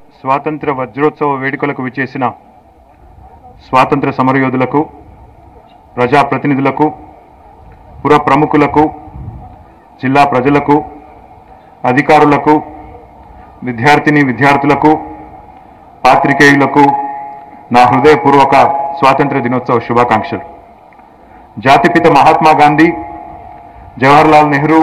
స్వాతంత్ర వజ్రోత్సవ వేడుకలకు విచ్చేసిన స్వాతంత్ర సమరయోధులకు ప్రజాప్రతినిధులకు పుర ప్రముఖులకు జిల్లా ప్రజలకు అధికారులకు విద్యార్థిని విద్యార్థులకు పాత్రికేయులకు నా హృదయపూర్వక స్వాతంత్ర దినోత్సవ శుభాకాంక్షలు జాతిపిత మహాత్మా గాంధీ జవహర్లాల్ నెహ్రూ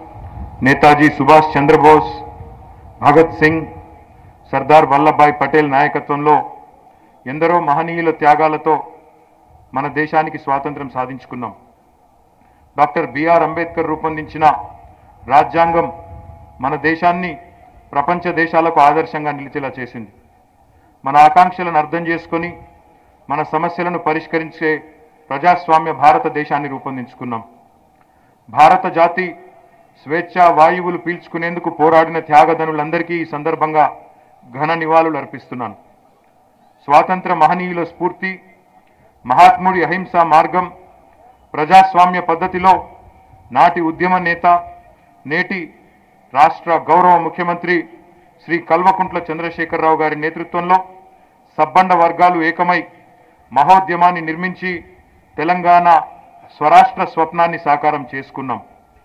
నేతాజీ సుభాష్ చంద్రబోస్ భగత్ సింగ్ సర్దార్ వల్లభాయ్ పటేల్ నాయకత్వంలో ఎందరో మహనీయుల త్యాగాలతో మన దేశానికి స్వాతంత్రం సాధించుకున్నాం డాక్టర్ బిఆర్ అంబేద్కర్ రూపొందించిన రాజ్యాంగం మన దేశాన్ని ప్రపంచ దేశాలకు ఆదర్శంగా నిలిచేలా చేసింది మన ఆకాంక్షలను అర్థం చేసుకొని మన సమస్యలను పరిష్కరించే ప్రజాస్వామ్య భారతదేశాన్ని రూపొందించుకున్నాం భారత జాతి స్వేచ్ఛ వాయువులు పీల్చుకునేందుకు పోరాడిన త్యాగధనులందరికీ ఈ సందర్భంగా ఘన నివాళులు అర్పిస్తున్నాను స్వాతంత్ర మహనీయుల స్ఫూర్తి మహాత్ముడి అహింసా మార్గం ప్రజాస్వామ్య పద్ధతిలో నాటి ఉద్యమ నేత నేటి రాష్ట్ర గౌరవ ముఖ్యమంత్రి శ్రీ కల్వకుంట్ల చంద్రశేఖరరావు గారి నేతృత్వంలో సబ్బండ వర్గాలు ఏకమై మహోద్యమాన్ని నిర్మించి తెలంగాణ స్వరాష్ట్ర స్వప్నాన్ని సాకారం చేసుకున్నాం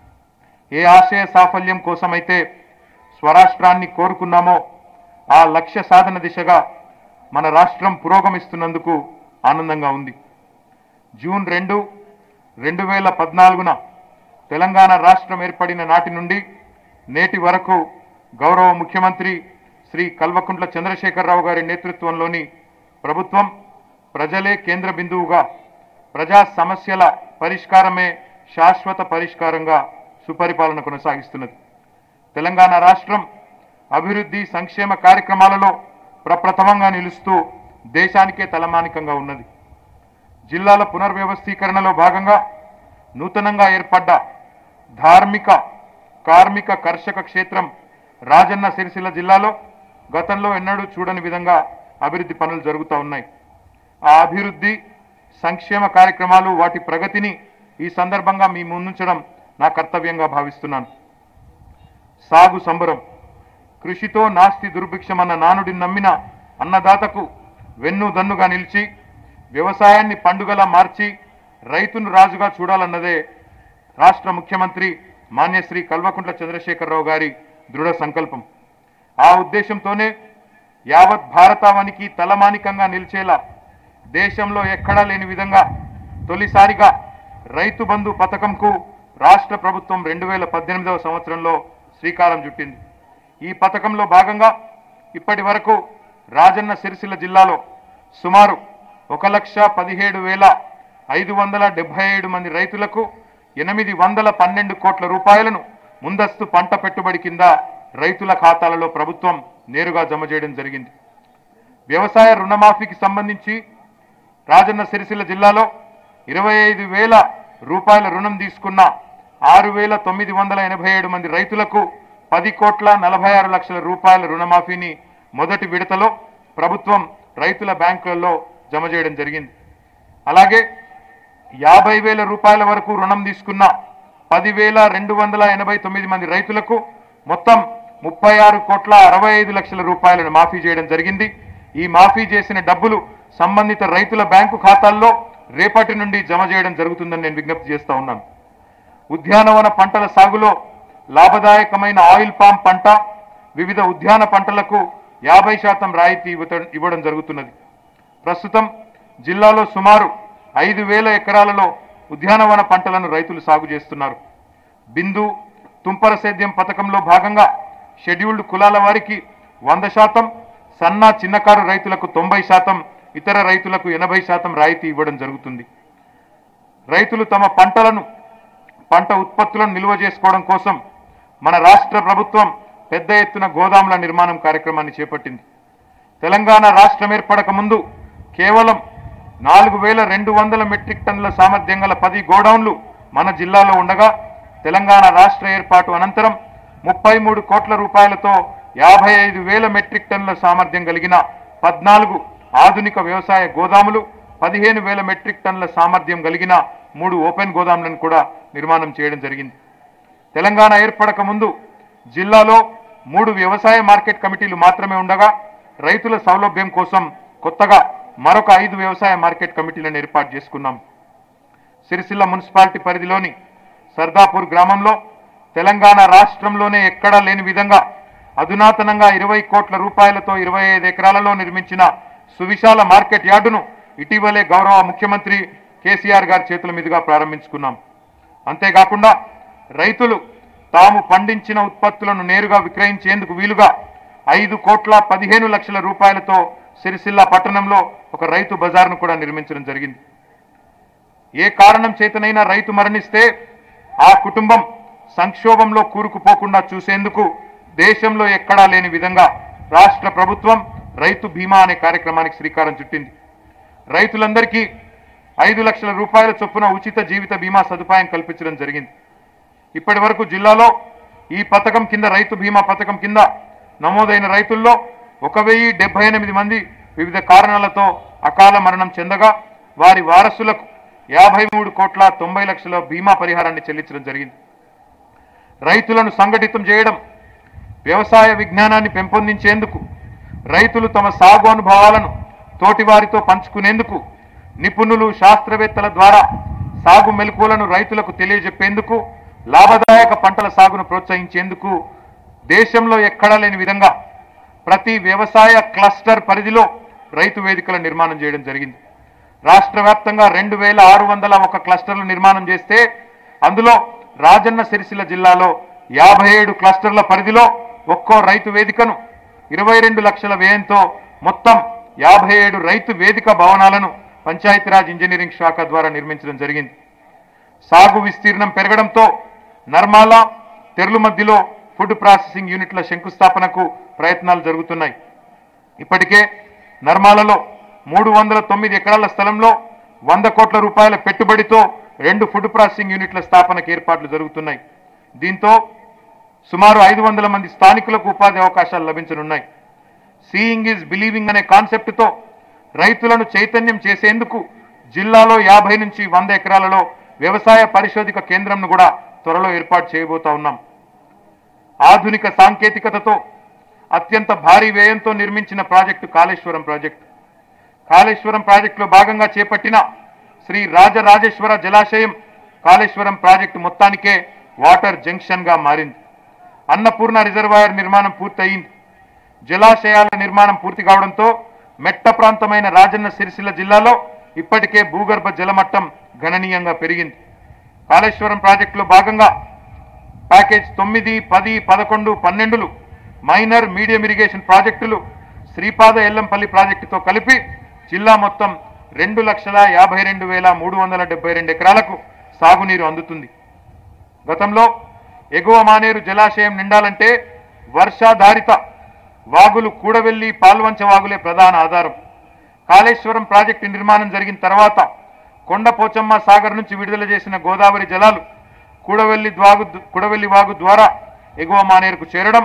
ఏ ఆశయ సాఫల్యం కోసమైతే స్వరాష్ట్రాన్ని కోరుకున్నామో ఆ లక్ష్య సాధన దిశగా మన రాష్ట్రం పురోగమిస్తున్నందుకు ఆనందంగా ఉంది జూన్ రెండు రెండు వేల పద్నాలుగున తెలంగాణ రాష్ట్రం ఏర్పడిన నాటి నుండి నేటి వరకు గౌరవ ముఖ్యమంత్రి శ్రీ కల్వకుంట్ల చంద్రశేఖరరావు గారి నేతృత్వంలోని ప్రభుత్వం ప్రజలే కేంద్ర బిందువుగా ప్రజా సమస్యల పరిష్కారమే శాశ్వత పరిష్కారంగా సుపరిపాలన కొనసాగిస్తున్నది తెలంగాణ రాష్ట్రం అభివృద్ధి సంక్షేమ కార్యక్రమాలలో ప్రప్రథమంగా నిలుస్తూ దేశానికే తలమానికంగా ఉన్నది జిల్లాల పునర్వ్యవస్థీకరణలో భాగంగా నూతనంగా ఏర్పడ్డ ధార్మిక కార్మిక కర్షక క్షేత్రం రాజన్న సిరిసిల్ల జిల్లాలో గతంలో ఎన్నడూ చూడని విధంగా అభివృద్ధి పనులు జరుగుతూ ఉన్నాయి ఆ అభివృద్ధి సంక్షేమ కార్యక్రమాలు వాటి ప్రగతిని ఈ సందర్భంగా మీ ముందుంచడం నా కర్తవ్యంగా భావిస్తున్నాను సాగు సంబరం కృషితో నాస్తి దుర్భిక్షం అన్న నానుడిని నమ్మిన అన్నదాతకు వెన్ను దన్నుగా నిలిచి వ్యవసాయాన్ని పండుగలా మార్చి రైతును రాజుగా చూడాలన్నదే రాష్ట్ర ముఖ్యమంత్రి మాన్యశ్రీ కల్వకుంట్ల చంద్రశేఖరరావు గారి దృఢ సంకల్పం ఆ ఉద్దేశంతోనే యావత్ భారతావనికి తలమానికంగా నిలిచేలా దేశంలో ఎక్కడా లేని విధంగా తొలిసారిగా రైతు బంధు పథకంకు రాష్ట్ర ప్రభుత్వం రెండు వేల పద్దెనిమిదవ సంవత్సరంలో శ్రీకారం చుట్టింది ఈ పథకంలో భాగంగా ఇప్పటి వరకు రాజన్న సిరిసిల్ల జిల్లాలో సుమారు ఒక లక్ష పదిహేడు వేల ఐదు వందల డెబ్బై ఏడు మంది రైతులకు ఎనిమిది వందల పన్నెండు కోట్ల రూపాయలను ముందస్తు పంట పెట్టుబడి కింద రైతుల ఖాతాలలో ప్రభుత్వం నేరుగా జమ చేయడం జరిగింది వ్యవసాయ రుణమాఫీకి సంబంధించి రాజన్న సిరిసిల్ల జిల్లాలో ఇరవై ఐదు వేల రూపాయల రుణం తీసుకున్న ఆరు వేల తొమ్మిది వందల ఎనభై ఏడు మంది రైతులకు పది కోట్ల నలభై ఆరు లక్షల రూపాయల రుణమాఫీని మొదటి విడతలో ప్రభుత్వం రైతుల బ్యాంకులలో జమ చేయడం జరిగింది అలాగే యాభై వేల రూపాయల వరకు రుణం తీసుకున్న పదివేల రెండు వందల ఎనభై తొమ్మిది మంది రైతులకు మొత్తం ముప్పై ఆరు కోట్ల అరవై ఐదు లక్షల రూపాయలను మాఫీ చేయడం జరిగింది ఈ మాఫీ చేసిన డబ్బులు సంబంధిత రైతుల బ్యాంకు ఖాతాల్లో రేపటి నుండి జమ చేయడం జరుగుతుందని నేను విజ్ఞప్తి చేస్తా ఉన్నాను ఉద్యానవన పంటల సాగులో లాభదాయకమైన ఆయిల్ పామ్ పంట వివిధ ఉద్యాన పంటలకు యాభై శాతం రాయితీ ఇవ్వట- ఇవ్వడం జరుగుతున్నది ప్రస్తుతం జిల్లాలో సుమారు ఐదు వేల ఎకరాలలో ఉద్యానవన పంటలను రైతులు సాగు చేస్తున్నారు బిందు తుంపర సేద్యం పథకంలో భాగంగా షెడ్యూల్డ్ కులాల వారికి వంద శాతం సన్న చిన్నకారు రైతులకు తొంభై శాతం ఇతర రైతులకు ఎనభై శాతం రాయితీ ఇవ్వడం జరుగుతుంది రైతులు తమ పంటలను పంట ఉత్పత్తులను నిల్వ చేసుకోవడం కోసం మన రాష్ట్ర ప్రభుత్వం పెద్ద ఎత్తున గోదాముల నిర్మాణం కార్యక్రమాన్ని చేపట్టింది తెలంగాణ రాష్ట్రం ఏర్పడక ముందు కేవలం నాలుగు వేల రెండు వందల మెట్రిక్ టన్నుల సామర్థ్యం గల పది గోడౌన్లు మన జిల్లాలో ఉండగా తెలంగాణ రాష్ట్ర ఏర్పాటు అనంతరం ముప్పై మూడు కోట్ల రూపాయలతో యాభై ఐదు వేల మెట్రిక్ టన్నుల సామర్థ్యం కలిగిన పద్నాలుగు ఆధునిక వ్యవసాయ గోదాములు పదిహేను వేల మెట్రిక్ టన్నుల సామర్థ్యం కలిగిన మూడు ఓపెన్ గోదాములను కూడా నిర్మాణం చేయడం జరిగింది తెలంగాణ ఏర్పడక ముందు జిల్లాలో మూడు వ్యవసాయ మార్కెట్ కమిటీలు మాత్రమే ఉండగా రైతుల సౌలభ్యం కోసం కొత్తగా మరొక ఐదు వ్యవసాయ మార్కెట్ కమిటీలను ఏర్పాటు చేసుకున్నాం సిరిసిల్ల మున్సిపాలిటీ పరిధిలోని సర్దాపూర్ గ్రామంలో తెలంగాణ రాష్ట్రంలోనే ఎక్కడా లేని విధంగా అధునాతనంగా ఇరవై కోట్ల రూపాయలతో ఇరవై ఐదు ఎకరాలలో నిర్మించిన సువిశాల మార్కెట్ యార్డును ఇటీవలే గౌరవ ముఖ్యమంత్రి కేసీఆర్ గారి చేతుల మీదుగా ప్రారంభించుకున్నాం అంతేకాకుండా రైతులు తాము పండించిన ఉత్పత్తులను నేరుగా విక్రయించేందుకు వీలుగా ఐదు కోట్ల పదిహేను లక్షల రూపాయలతో సిరిసిల్ల పట్టణంలో ఒక రైతు బజార్ను కూడా నిర్మించడం జరిగింది ఏ కారణం చేతనైనా రైతు మరణిస్తే ఆ కుటుంబం సంక్షోభంలో కూరుకుపోకుండా చూసేందుకు దేశంలో ఎక్కడా లేని విధంగా రాష్ట్ర ప్రభుత్వం రైతు బీమా అనే కార్యక్రమానికి శ్రీకారం చుట్టింది రైతులందరికీ ఐదు లక్షల రూపాయల చొప్పున ఉచిత జీవిత బీమా సదుపాయం కల్పించడం జరిగింది ఇప్పటి వరకు జిల్లాలో ఈ పథకం కింద రైతు బీమా పథకం కింద నమోదైన రైతుల్లో ఒక వెయ్యి డెబ్బై ఎనిమిది మంది వివిధ కారణాలతో అకాల మరణం చెందగా వారి వారసులకు యాభై మూడు కోట్ల తొంభై లక్షల బీమా పరిహారాన్ని చెల్లించడం జరిగింది రైతులను సంఘటితం చేయడం వ్యవసాయ విజ్ఞానాన్ని పెంపొందించేందుకు రైతులు తమ సాగు అనుభవాలను తోటివారితో పంచుకునేందుకు నిపుణులు శాస్త్రవేత్తల ద్వారా సాగు మెలకువలను రైతులకు తెలియజెప్పేందుకు లాభదాయక పంటల సాగును ప్రోత్సహించేందుకు దేశంలో ఎక్కడా లేని విధంగా ప్రతి వ్యవసాయ క్లస్టర్ పరిధిలో రైతు వేదికల నిర్మాణం చేయడం జరిగింది రాష్ట్ర వ్యాప్తంగా రెండు వేల ఆరు వందల ఒక క్లస్టర్లు నిర్మాణం చేస్తే అందులో రాజన్న సిరిసిల్ల జిల్లాలో యాభై ఏడు క్లస్టర్ల పరిధిలో ఒక్కో రైతు వేదికను ఇరవై రెండు లక్షల వ్యయంతో మొత్తం యాభై ఏడు రైతు వేదిక భవనాలను పంచాయతీరాజ్ ఇంజనీరింగ్ శాఖ ద్వారా నిర్మించడం జరిగింది సాగు విస్తీర్ణం పెరగడంతో నర్మాల తెర్లు మధ్యలో ఫుడ్ ప్రాసెసింగ్ యూనిట్ల శంకుస్థాపనకు ప్రయత్నాలు జరుగుతున్నాయి ఇప్పటికే నర్మాలలో మూడు వందల తొమ్మిది ఎకరాల స్థలంలో వంద కోట్ల రూపాయల పెట్టుబడితో రెండు ఫుడ్ ప్రాసెసింగ్ యూనిట్ల స్థాపనకు ఏర్పాట్లు జరుగుతున్నాయి దీంతో సుమారు ఐదు వందల మంది స్థానికులకు ఉపాధి అవకాశాలు లభించనున్నాయి సీయింగ్ ఈజ్ బిలీవింగ్ అనే కాన్సెప్ట్తో రైతులను చైతన్యం చేసేందుకు జిల్లాలో యాభై నుంచి వంద ఎకరాలలో వ్యవసాయ పరిశోధిక కేంద్రంను కూడా త్వరలో ఏర్పాటు చేయబోతా ఉన్నాం ఆధునిక సాంకేతికతతో అత్యంత భారీ వ్యయంతో నిర్మించిన ప్రాజెక్టు కాళేశ్వరం ప్రాజెక్టు కాళేశ్వరం ప్రాజెక్టులో భాగంగా చేపట్టిన శ్రీ రాజరాజేశ్వర జలాశయం కాళేశ్వరం ప్రాజెక్టు మొత్తానికే వాటర్ జంక్షన్ గా మారింది అన్నపూర్ణ రిజర్వాయర్ నిర్మాణం పూర్తయింది జలాశయాల నిర్మాణం పూర్తి కావడంతో మెట్ట ప్రాంతమైన రాజన్న సిరిసిల్ల జిల్లాలో ఇప్పటికే భూగర్భ జలమట్టం గణనీయంగా పెరిగింది కాళేశ్వరం ప్రాజెక్టులో భాగంగా ప్యాకేజ్ తొమ్మిది పది పదకొండు పన్నెండులు మైనర్ మీడియం ఇరిగేషన్ ప్రాజెక్టులు శ్రీపాద ఎల్లంపల్లి ప్రాజెక్టుతో కలిపి జిల్లా మొత్తం రెండు లక్షల యాభై రెండు వేల మూడు వందల డెబ్బై రెండు ఎకరాలకు సాగునీరు అందుతుంది గతంలో ఎగువ మానేరు జలాశయం నిండాలంటే వర్షాధారిత వాగులు కూడవెల్లి పాల్వంచ వాగులే ప్రధాన ఆధారం కాళేశ్వరం ప్రాజెక్టు నిర్మాణం జరిగిన తర్వాత కొండపోచమ్మ సాగర్ నుంచి విడుదల చేసిన గోదావరి జలాలు కూడవెల్లి ద్వాగు కూడవెల్లి వాగు ద్వారా ఎగువ మానేరుకు చేరడం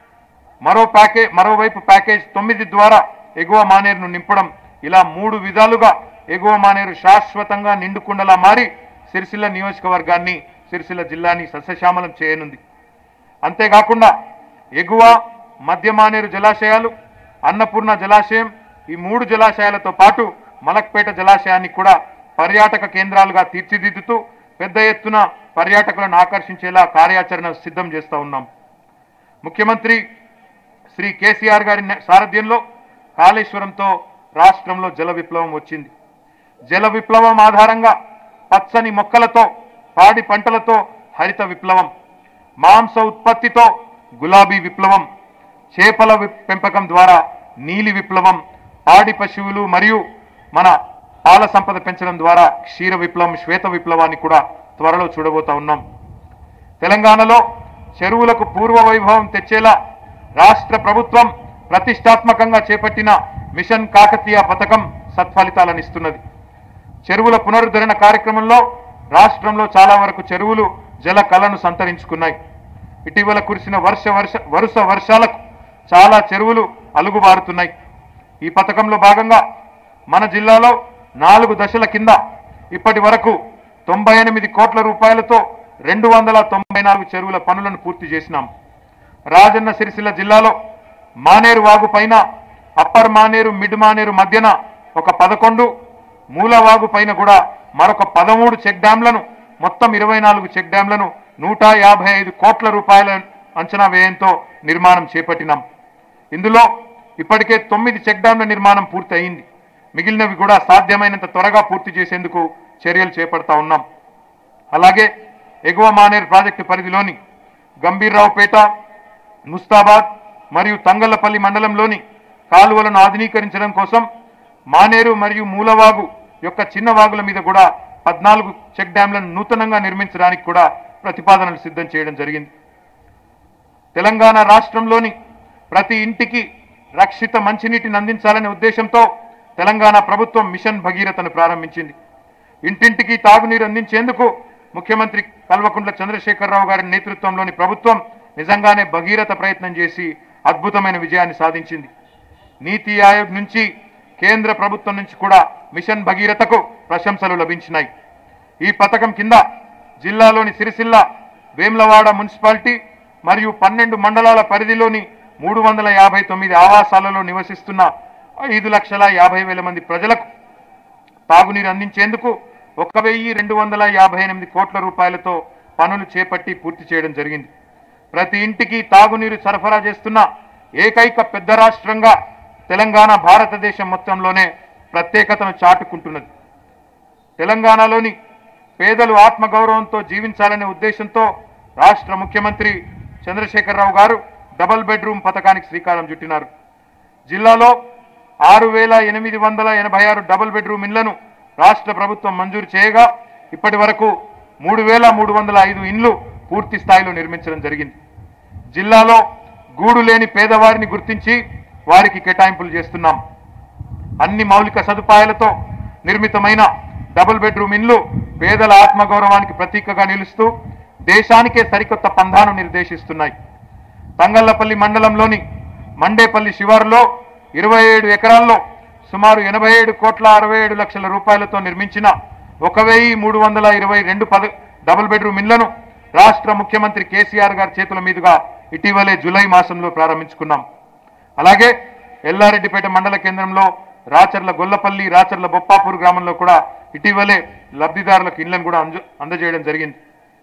మరో ప్యాకే మరోవైపు ప్యాకేజ్ తొమ్మిది ద్వారా ఎగువ మానేరును నింపడం ఇలా మూడు విధాలుగా ఎగువ మానేరు శాశ్వతంగా నిండుకుండలా మారి సిరిసిల్ల నియోజకవర్గాన్ని సిరిసిల్ల జిల్లాని సస్యశ్యామలం చేయనుంది అంతేకాకుండా ఎగువ మధ్య మానేరు జలాశయాలు అన్నపూర్ణ జలాశయం ఈ మూడు జలాశయాలతో పాటు మలక్పేట జలాశయాన్ని కూడా పర్యాటక కేంద్రాలుగా తీర్చిదిద్దుతూ పెద్ద ఎత్తున పర్యాటకులను ఆకర్షించేలా కార్యాచరణ సిద్ధం చేస్తా ఉన్నాం ముఖ్యమంత్రి శ్రీ కేసీఆర్ గారి నే- సారథ్యంలో కాళేశ్వరంతో రాష్ట్రంలో జల విప్లవం వచ్చింది జల విప్లవం ఆధారంగా పచ్చని మొక్కలతో పాడి పంటలతో హరిత విప్లవం మాంస ఉత్పత్తితో గులాబీ విప్లవం చేపల వి- పెంపకం ద్వారా నీలి విప్లవం పాడి పశువులు మరియు మన పాల సంపద పెంచడం ద్వారా క్షీర విప్లవం శ్వేత విప్లవాన్ని కూడా త్వరలో చూడబోతా ఉన్నాం తెలంగాణలో చెరువులకు పూర్వ వైభవం తెచ్చేలా రాష్ట్ర ప్రభుత్వం ప్రతిష్టాత్మకంగా చేపట్టిన మిషన్ కాకతీయ పథకం సత్ఫలితాలను ఇస్తున్నది చెరువుల పునరుద్ధరణ కార్యక్రమంలో రాష్ట్రంలో చాలా వరకు చెరువులు జల కళను సంతరించుకున్నాయి ఇటీవల కురిసిన వర్ష వర్ష వరుస వర్షాలకు చాలా చెరువులు అలుగుబారుతున్నాయి ఈ పథకంలో భాగంగా మన జిల్లాలో నాలుగు దశల కింద ఇప్పటి వరకు తొంభై ఎనిమిది కోట్ల రూపాయలతో రెండు వందల తొంభై నాలుగు చెరువుల పనులను పూర్తి చేసినాం రాజన్న సిరిసిల్ల జిల్లాలో మానేరు వాగు పైన అప్పర్ మానేరు మిడ్ మానేరు మధ్యన ఒక పదకొండు మూలవాగు పైన కూడా మరొక పదమూడు చెక్ డ్యాంలను మొత్తం ఇరవై నాలుగు చెక్ డ్యాంలను నూట యాభై ఐదు కోట్ల రూపాయల అంచనా వ్యయంతో నిర్మాణం చేపట్టినాం ఇందులో ఇప్పటికే తొమ్మిది చెక్ డ్యాంల నిర్మాణం పూర్తి అయింది మిగిలినవి కూడా సాధ్యమైనంత త్వరగా పూర్తి చేసేందుకు చర్యలు చేపడతా ఉన్నాం అలాగే ఎగువ మానేరు ప్రాజెక్టు పరిధిలోని గంభీర్రావుపేట ముస్తాబాద్ మరియు తంగళ్లపల్లి మండలంలోని కాలువలను ఆధునీకరించడం కోసం మానేరు మరియు మూలవాగు యొక్క చిన్న వాగుల మీద కూడా పద్నాలుగు చెక్ డ్యాంలను నూతనంగా నిర్మించడానికి కూడా ప్రతిపాదనలు సిద్ధం చేయడం జరిగింది తెలంగాణ రాష్ట్రంలోని ప్రతి ఇంటికి రక్షిత మంచినీటిని అందించాలనే ఉద్దేశంతో తెలంగాణ ప్రభుత్వం మిషన్ భగీరథను ప్రారంభించింది ఇంటింటికి తాగునీరు అందించేందుకు ముఖ్యమంత్రి కల్వకుంట్ల చంద్రశేఖరరావు గారి నేతృత్వంలోని ప్రభుత్వం నిజంగానే భగీరథ ప్రయత్నం చేసి అద్భుతమైన విజయాన్ని సాధించింది నీతి ఆయోగ్ నుంచి కేంద్ర ప్రభుత్వం నుంచి కూడా మిషన్ భగీరథకు ప్రశంసలు లభించినాయి ఈ పథకం కింద జిల్లాలోని సిరిసిల్ల వేమ్లవాడ మున్సిపాలిటీ మరియు పన్నెండు మండలాల పరిధిలోని మూడు వందల యాభై తొమ్మిది ఆవాసాలలో నివసిస్తున్న ఐదు లక్షల యాభై వేల మంది ప్రజలకు తాగునీరు అందించేందుకు ఒక వెయ్యి రెండు వందల యాభై ఎనిమిది కోట్ల రూపాయలతో పనులు చేపట్టి పూర్తి చేయడం జరిగింది ప్రతి ఇంటికి తాగునీరు సరఫరా చేస్తున్న ఏకైక పెద్ద రాష్ట్రంగా తెలంగాణ భారతదేశం మొత్తంలోనే ప్రత్యేకతను చాటుకుంటున్నది తెలంగాణలోని పేదలు ఆత్మగౌరవంతో జీవించాలనే ఉద్దేశంతో రాష్ట్ర ముఖ్యమంత్రి చంద్రశేఖరరావు గారు డబుల్ బెడ్రూమ్ పథకానికి శ్రీకారం చుట్టినారు జిల్లాలో ఆరు వేల ఎనిమిది వందల ఎనభై ఆరు డబుల్ బెడ్రూమ్ ఇళ్లను రాష్ట్ర ప్రభుత్వం మంజూరు చేయగా ఇప్పటి వరకు మూడు వేల మూడు వందల ఐదు ఇండ్లు పూర్తి స్థాయిలో నిర్మించడం జరిగింది జిల్లాలో గూడు లేని పేదవారిని గుర్తించి వారికి కేటాయింపులు చేస్తున్నాం అన్ని మౌలిక సదుపాయాలతో నిర్మితమైన డబుల్ బెడ్రూమ్ ఇండ్లు పేదల ఆత్మగౌరవానికి ప్రతీకగా నిలుస్తూ దేశానికే సరికొత్త పంధాను నిర్దేశిస్తున్నాయి తంగళ్లపల్లి మండలంలోని మండేపల్లి శివారులో ఇరవై ఏడు ఎకరాల్లో సుమారు ఎనభై ఏడు కోట్ల అరవై ఏడు లక్షల రూపాయలతో నిర్మించిన ఒక వెయ్యి మూడు వందల ఇరవై రెండు పద డబుల్ బెడ్రూమ్ ఇళ్లను రాష్ట్ర ముఖ్యమంత్రి కేసీఆర్ గారి చేతుల మీదుగా ఇటీవలే జూలై మాసంలో ప్రారంభించుకున్నాం అలాగే ఎల్లారెడ్డిపేట మండల కేంద్రంలో రాచర్ల గొల్లపల్లి రాచర్ల బొప్పాపూర్ గ్రామంలో కూడా ఇటీవలే లబ్ధిదారులకు ఇళ్లను కూడా అంజ- అందజేయడం జరిగింది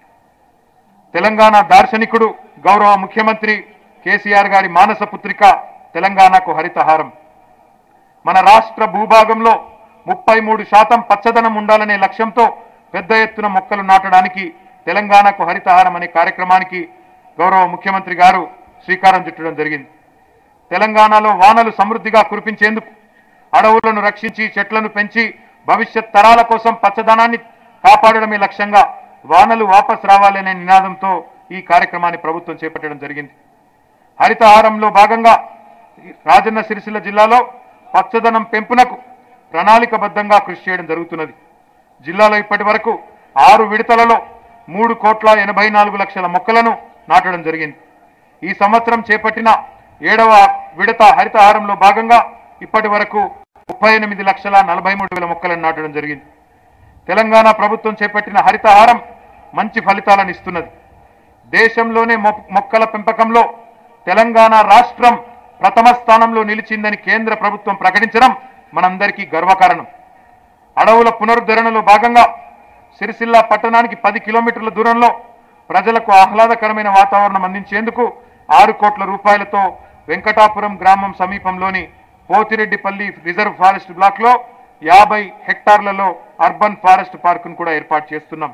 తెలంగాణ దార్శనికుడు గౌరవ ముఖ్యమంత్రి కేసీఆర్ గారి మానస పుత్రిక తెలంగాణకు హరితహారం మన రాష్ట్ర భూభాగంలో ముప్పై మూడు శాతం పచ్చదనం ఉండాలనే లక్ష్యంతో పెద్ద ఎత్తున మొక్కలు నాటడానికి తెలంగాణకు హరితహారం అనే కార్యక్రమానికి గౌరవ ముఖ్యమంత్రి గారు శ్రీకారం చుట్టడం జరిగింది తెలంగాణలో వానలు సమృద్ధిగా కురిపించేందుకు అడవులను రక్షించి చెట్లను పెంచి భవిష్యత్ తరాల కోసం పచ్చదనాన్ని కాపాడడమే లక్ష్యంగా వానలు వాపస్ రావాలనే నినాదంతో ఈ కార్యక్రమాన్ని ప్రభుత్వం చేపట్టడం జరిగింది హరితహారంలో భాగంగా రాజన్న సిరిసిల్ల జిల్లాలో పచ్చదనం పెంపునకు ప్రణాళికబద్ధంగా కృషి చేయడం జరుగుతున్నది జిల్లాలో ఇప్పటి వరకు ఆరు విడతలలో మూడు కోట్ల ఎనభై నాలుగు లక్షల మొక్కలను నాటడం జరిగింది ఈ సంవత్సరం చేపట్టిన ఏడవ విడత హరితహారంలో భాగంగా ఇప్పటి వరకు ముప్పై ఎనిమిది లక్షల నలభై మూడు వేల మొక్కలను నాటడం జరిగింది తెలంగాణ ప్రభుత్వం చేపట్టిన హరితహారం మంచి ఫలితాలను ఇస్తున్నది దేశంలోనే మొ- మొక్కల పెంపకంలో తెలంగాణ రాష్ట్రం ప్రథమ స్థానంలో నిలిచిందని కేంద్ర ప్రభుత్వం ప్రకటించడం మనందరికీ గర్వకారణం అడవుల పునరుద్ధరణలో భాగంగా సిరిసిల్ల పట్టణానికి పది కిలోమీటర్ల దూరంలో ప్రజలకు ఆహ్లాదకరమైన వాతావరణం అందించేందుకు ఆరు కోట్ల రూపాయలతో వెంకటాపురం గ్రామం సమీపంలోని పోతిరెడ్డిపల్లి రిజర్వ్ ఫారెస్ట్ బ్లాక్ లో యాభై హెక్టార్లలో అర్బన్ ఫారెస్ట్ పార్కును కూడా ఏర్పాటు చేస్తున్నాం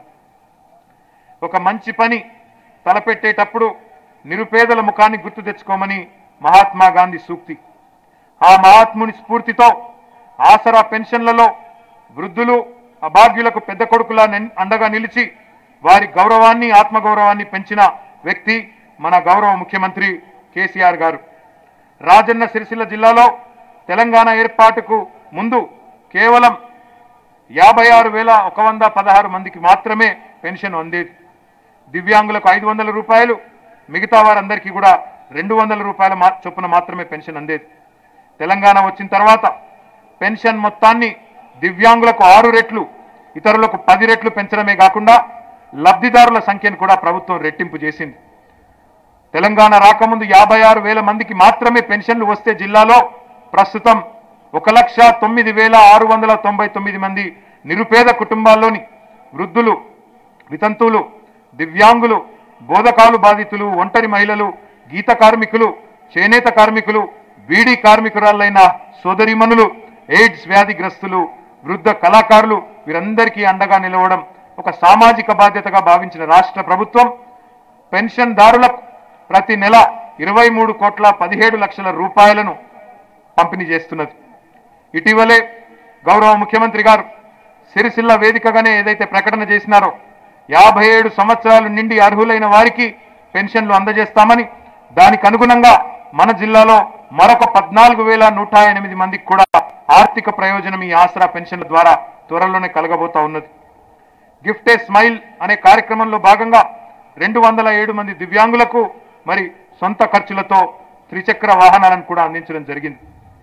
ఒక మంచి పని తలపెట్టేటప్పుడు నిరుపేదల ముఖాన్ని గుర్తు తెచ్చుకోమని మహాత్మా గాంధీ సూక్తి ఆ మహాత్ముని స్ఫూర్తితో ఆసరా పెన్షన్లలో వృద్ధులు అభాగ్యులకు పెద్ద కొడుకులా నెన్- అండగా నిలిచి వారి గౌరవాన్ని ఆత్మగౌరవాన్ని పెంచిన వ్యక్తి మన గౌరవ ముఖ్యమంత్రి కేసీఆర్ గారు రాజన్న సిరిసిల్ల జిల్లాలో తెలంగాణ ఏర్పాటుకు ముందు కేవలం యాభై ఆరు వేల ఒక వంద పదహారు మందికి మాత్రమే పెన్షన్ అందేది దివ్యాంగులకు ఐదు వందల రూపాయలు మిగతా వారందరికీ కూడా రెండు వందల రూపాయల మా- చొప్పున మాత్రమే పెన్షన్ అందేది తెలంగాణ వచ్చిన తర్వాత పెన్షన్ మొత్తాన్ని దివ్యాంగులకు ఆరు రెట్లు ఇతరులకు పది రెట్లు పెంచడమే కాకుండా లబ్ధిదారుల సంఖ్యను కూడా ప్రభుత్వం రెట్టింపు చేసింది తెలంగాణ రాకముందు యాభై ఆరు వేల మందికి మాత్రమే పెన్షన్లు వస్తే జిల్లాలో ప్రస్తుతం ఒక లక్ష తొమ్మిది వేల ఆరు వందల తొంభై తొమ్మిది మంది నిరుపేద కుటుంబాల్లోని వృద్ధులు వితంతువులు దివ్యాంగులు బోధకాలు బాధితులు ఒంటరి మహిళలు గీత కార్మికులు చేనేత కార్మికులు బీడీ కార్మికురాలైన సోదరిమణులు ఎయిడ్స్ వ్యాధిగ్రస్తులు వృద్ధ కళాకారులు వీరందరికీ అండగా నిలవడం ఒక సామాజిక బాధ్యతగా భావించిన రాష్ట్ర ప్రభుత్వం పెన్షన్దారులకు ప్రతి నెల ఇరవై మూడు కోట్ల పదిహేడు లక్షల రూపాయలను పంపిణీ చేస్తున్నది ఇటీవలే గౌరవ ముఖ్యమంత్రి గారు సిరిసిల్ల వేదికగానే ఏదైతే ప్రకటన చేసినారో యాభై ఏడు సంవత్సరాలు నిండి అర్హులైన వారికి పెన్షన్లు అందజేస్తామని దానికి అనుగుణంగా మన జిల్లాలో మరొక పద్నాలుగు వేల నూట ఎనిమిది మందికి కూడా ఆర్థిక ప్రయోజనం ఈ ఆసరా పెన్షన్ల ద్వారా త్వరలోనే కలగబోతా ఉన్నది గిఫ్ట్ ఏ స్మైల్ అనే కార్యక్రమంలో భాగంగా రెండు వందల ఏడు మంది దివ్యాంగులకు మరి సొంత ఖర్చులతో త్రిచక్ర వాహనాలను కూడా అందించడం జరిగింది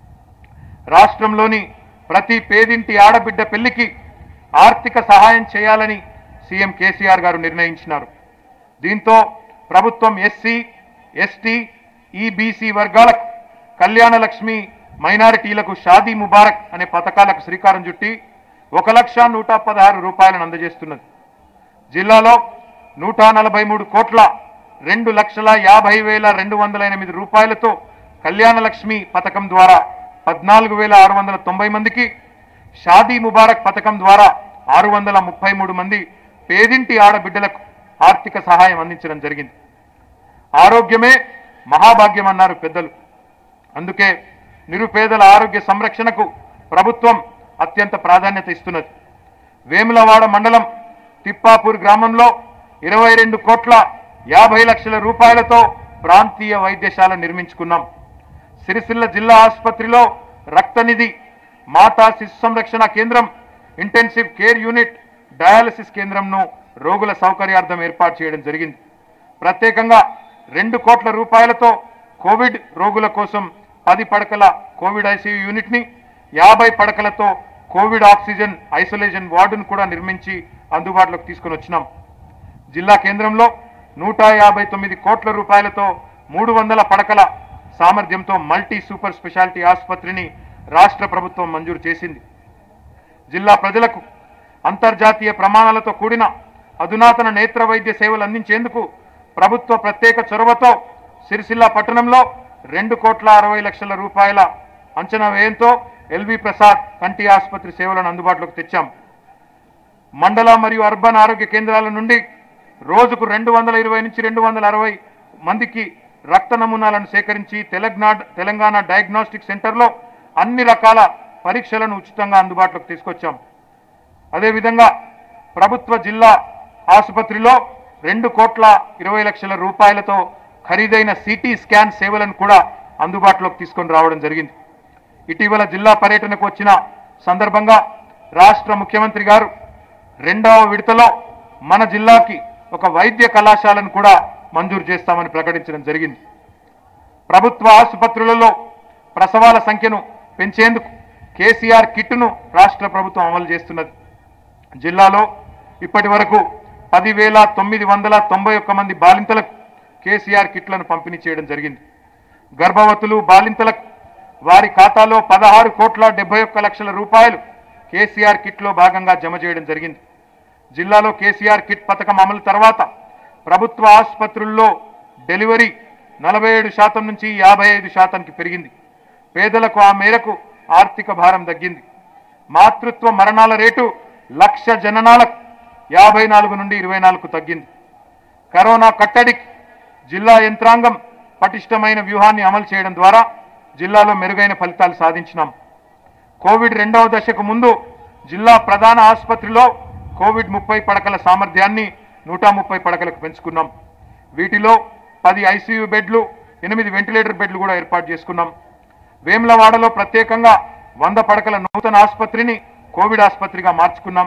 రాష్ట్రంలోని ప్రతి పేదింటి ఆడబిడ్డ పెళ్లికి ఆర్థిక సహాయం చేయాలని సీఎం కేసీఆర్ గారు నిర్ణయించినారు దీంతో ప్రభుత్వం ఎస్సీ ఎస్టీ ఈబీసీ వర్గాలకు కళ్యాణ లక్ష్మి మైనారిటీలకు షాదీ ముబారక్ అనే పథకాలకు శ్రీకారం చుట్టి ఒక లక్ష నూట పదహారు రూపాయలను అందజేస్తున్నది జిల్లాలో నూట నలభై మూడు కోట్ల రెండు లక్షల యాభై వేల రెండు వందల ఎనిమిది రూపాయలతో కళ్యాణ లక్ష్మి పథకం ద్వారా పద్నాలుగు వేల ఆరు వందల తొంభై మందికి షాదీ ముబారక్ పథకం ద్వారా ఆరు వందల ముప్పై మూడు మంది పేదింటి ఆడబిడ్డలకు ఆర్థిక సహాయం అందించడం జరిగింది ఆరోగ్యమే మహాభాగ్యం అన్నారు పెద్దలు అందుకే నిరుపేదల ఆరోగ్య సంరక్షణకు ప్రభుత్వం అత్యంత ప్రాధాన్యత ఇస్తున్నది వేములవాడ మండలం తిప్పాపూర్ గ్రామంలో ఇరవై రెండు కోట్ల యాభై లక్షల రూపాయలతో ప్రాంతీయ వైద్యశాల నిర్మించుకున్నాం సిరిసిల్ల జిల్లా ఆసుపత్రిలో రక్తనిధి మాతా శిశు సంరక్షణ కేంద్రం ఇంటెన్సివ్ కేర్ యూనిట్ డయాలసిస్ కేంద్రంను రోగుల సౌకర్యార్థం ఏర్పాటు చేయడం జరిగింది ప్రత్యేకంగా రెండు కోట్ల రూపాయలతో కోవిడ్ రోగుల కోసం పది పడకల కోవిడ్ ఐసీయూ యూనిట్ని యాభై పడకలతో కోవిడ్ ఆక్సిజన్ ఐసోలేషన్ వార్డును కూడా నిర్మించి అందుబాటులోకి తీసుకొని వచ్చినాం జిల్లా కేంద్రంలో నూట యాభై తొమ్మిది కోట్ల రూపాయలతో మూడు వందల పడకల సామర్థ్యంతో మల్టీ సూపర్ స్పెషాలిటీ ఆసుపత్రిని రాష్ట్ర ప్రభుత్వం మంజూరు చేసింది జిల్లా ప్రజలకు అంతర్జాతీయ ప్రమాణాలతో కూడిన అధునాతన నేత్ర వైద్య సేవలు అందించేందుకు ప్రభుత్వ ప్రత్యేక చొరవతో సిరిసిల్ల పట్టణంలో రెండు కోట్ల అరవై లక్షల రూపాయల అంచనా వ్యయంతో ఎల్వి ప్రసాద్ కంటి ఆసుపత్రి సేవలను అందుబాటులోకి తెచ్చాం మండల మరియు అర్బన్ ఆరోగ్య కేంద్రాల నుండి రోజుకు రెండు వందల ఇరవై నుంచి రెండు వందల అరవై మందికి రక్త నమూనాలను సేకరించి తెలంగాణ తెలంగాణ డయాగ్నోస్టిక్ సెంటర్లో అన్ని రకాల పరీక్షలను ఉచితంగా అందుబాటులోకి తీసుకొచ్చాం అదేవిధంగా ప్రభుత్వ జిల్లా ఆసుపత్రిలో రెండు కోట్ల ఇరవై లక్షల రూపాయలతో ఖరీదైన సిటీ స్కాన్ సేవలను కూడా అందుబాటులోకి తీసుకొని రావడం జరిగింది ఇటీవల జిల్లా పర్యటనకు వచ్చిన సందర్భంగా రాష్ట్ర ముఖ్యమంత్రి గారు రెండవ విడతలో మన జిల్లాకి ఒక వైద్య కళాశాలను కూడా మంజూరు చేస్తామని ప్రకటించడం జరిగింది ప్రభుత్వ ఆసుపత్రులలో ప్రసవాల సంఖ్యను పెంచేందుకు కేసీఆర్ కిట్ను రాష్ట్ర ప్రభుత్వం అమలు చేస్తున్నది జిల్లాలో ఇప్పటి వరకు పదివేల తొమ్మిది వందల తొంభై ఒక్క మంది బాలింతలకు కేసీఆర్ కిట్లను పంపిణీ చేయడం జరిగింది గర్భవతులు బాలింతలకు వారి ఖాతాలో పదహారు కోట్ల డెబ్బై ఒక్క లక్షల రూపాయలు కేసీఆర్ కిట్లో భాగంగా జమ చేయడం జరిగింది జిల్లాలో కేసీఆర్ కిట్ పథకం అమలు తర్వాత ప్రభుత్వ ఆసుపత్రుల్లో డెలివరీ నలభై ఏడు శాతం నుంచి యాభై ఐదు శాతానికి పెరిగింది పేదలకు ఆ మేరకు ఆర్థిక భారం తగ్గింది మాతృత్వ మరణాల రేటు లక్ష జననాలకు యాభై నాలుగు నుండి ఇరవై నాలుగు తగ్గింది కరోనా కట్టడికి జిల్లా యంత్రాంగం పటిష్టమైన వ్యూహాన్ని అమలు చేయడం ద్వారా జిల్లాలో మెరుగైన ఫలితాలు సాధించినాం కోవిడ్ రెండవ దశకు ముందు జిల్లా ప్రధాన ఆసుపత్రిలో కోవిడ్ ముప్పై పడకల సామర్థ్యాన్ని నూట ముప్పై పడకలకు పెంచుకున్నాం వీటిలో పది ఐసీయూ బెడ్లు ఎనిమిది వెంటిలేటర్ బెడ్లు కూడా ఏర్పాటు చేసుకున్నాం వేములవాడలో ప్రత్యేకంగా వంద పడకల నూతన ఆసుపత్రిని కోవిడ్ ఆసుపత్రిగా మార్చుకున్నాం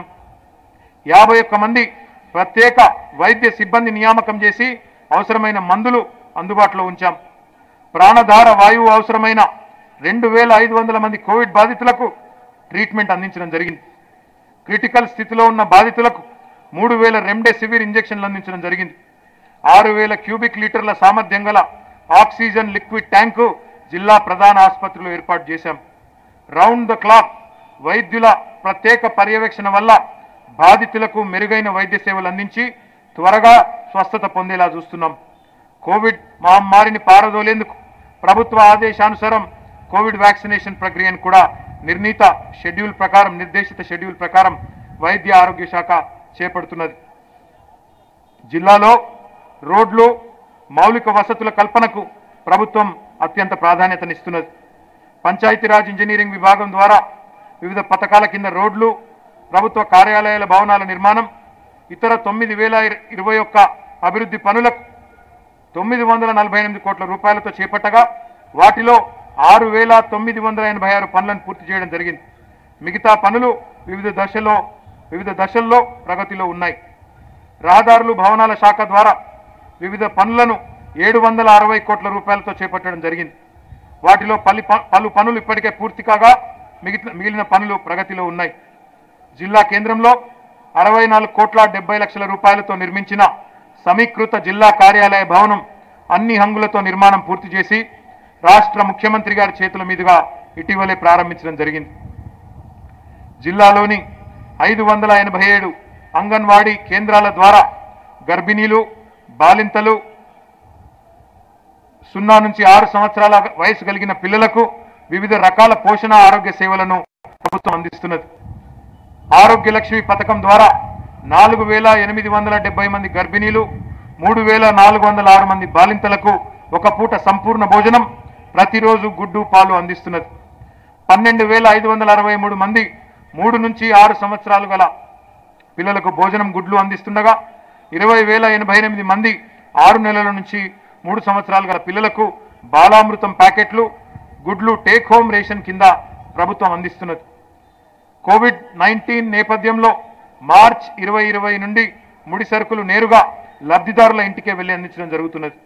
యాభై ఒక్క మంది ప్రత్యేక వైద్య సిబ్బంది నియామకం చేసి అవసరమైన మందులు అందుబాటులో ఉంచాం ప్రాణధార వాయువు అవసరమైన రెండు వేల ఐదు వందల మంది కోవిడ్ బాధితులకు ట్రీట్మెంట్ అందించడం జరిగింది క్రిటికల్ స్థితిలో ఉన్న బాధితులకు మూడు వేల రెమ్డెసివిర్ ఇంజెక్షన్లు అందించడం జరిగింది ఆరు వేల క్యూబిక్ లీటర్ల సామర్థ్యం గల ఆక్సిజన్ లిక్విడ్ ట్యాంకు జిల్లా ప్రధాన ఆసుపత్రులు ఏర్పాటు చేశాం రౌండ్ ద క్లాక్ వైద్యుల ప్రత్యేక పర్యవేక్షణ వల్ల బాధితులకు మెరుగైన వైద్య సేవలు అందించి త్వరగా స్వస్థత పొందేలా చూస్తున్నాం కోవిడ్ మహమ్మారిని పారదోలేందుకు ప్రభుత్వ ఆదేశానుసారం కోవిడ్ వ్యాక్సినేషన్ ప్రక్రియను కూడా నిర్ణీత షెడ్యూల్ ప్రకారం నిర్దేశిత షెడ్యూల్ ప్రకారం వైద్య ఆరోగ్య శాఖ చేపడుతున్నది జిల్లాలో రోడ్లు మౌలిక వసతుల కల్పనకు ప్రభుత్వం అత్యంత ప్రాధాన్యతనిస్తున్నది పంచాయతీరాజ్ ఇంజనీరింగ్ విభాగం ద్వారా వివిధ పథకాల కింద రోడ్లు ప్రభుత్వ కార్యాలయాల భవనాల నిర్మాణం ఇతర తొమ్మిది వేల ఇరవై ఒక్క అభివృద్ధి పనులకు తొమ్మిది వందల నలభై ఎనిమిది కోట్ల రూపాయలతో చేపట్టగా వాటిలో ఆరు వేల తొమ్మిది వందల ఎనభై ఆరు పనులను పూర్తి చేయడం జరిగింది మిగతా పనులు వివిధ దశలో వివిధ దశల్లో ప్రగతిలో ఉన్నాయి రహదారులు భవనాల శాఖ ద్వారా వివిధ పనులను ఏడు వందల అరవై కోట్ల రూపాయలతో చేపట్టడం జరిగింది వాటిలో పలు ప- పలు పనులు ఇప్పటికే పూర్తి కాగా మిగిలిన మిగిలిన పనులు ప్రగతిలో ఉన్నాయి జిల్లా కేంద్రంలో అరవై నాలుగు కోట్ల డెబ్బై లక్షల రూపాయలతో నిర్మించిన సమీకృత జిల్లా కార్యాలయ భవనం అన్ని హంగులతో నిర్మాణం పూర్తి చేసి రాష్ట్ర ముఖ్యమంత్రి గారి చేతుల మీదుగా ఇటీవలే ప్రారంభించడం జరిగింది జిల్లాలోని ఐదు వందల ఎనభై ఏడు అంగన్వాడీ కేంద్రాల ద్వారా గర్భిణీలు బాలింతలు సున్నా నుంచి ఆరు సంవత్సరాల వయసు కలిగిన పిల్లలకు వివిధ రకాల పోషణ ఆరోగ్య సేవలను ప్రభుత్వం అందిస్తున్నది ఆరోగ్య లక్ష్మి పథకం ద్వారా నాలుగు వేల ఎనిమిది వందల డెబ్బై మంది గర్భిణీలు మూడు వేల నాలుగు వందల ఆరు మంది బాలింతలకు ఒక పూట సంపూర్ణ భోజనం ప్రతిరోజు గుడ్డు పాలు అందిస్తున్నది పన్నెండు వేల ఐదు వందల అరవై మూడు మంది మూడు నుంచి ఆరు సంవత్సరాలు గల పిల్లలకు భోజనం గుడ్లు అందిస్తుండగా ఇరవై వేల ఎనభై ఎనిమిది మంది ఆరు నెలల నుంచి మూడు సంవత్సరాలు గల పిల్లలకు బాలామృతం ప్యాకెట్లు గుడ్లు టేక్ హోమ్ రేషన్ కింద ప్రభుత్వం అందిస్తున్నది కోవిడ్ నైన్టీన్ నేపథ్యంలో మార్చ్ ఇరవై ఇరవై నుండి ముడి సరుకులు నేరుగా లబ్ధిదారుల ఇంటికే వెళ్లి అందించడం జరుగుతున్నది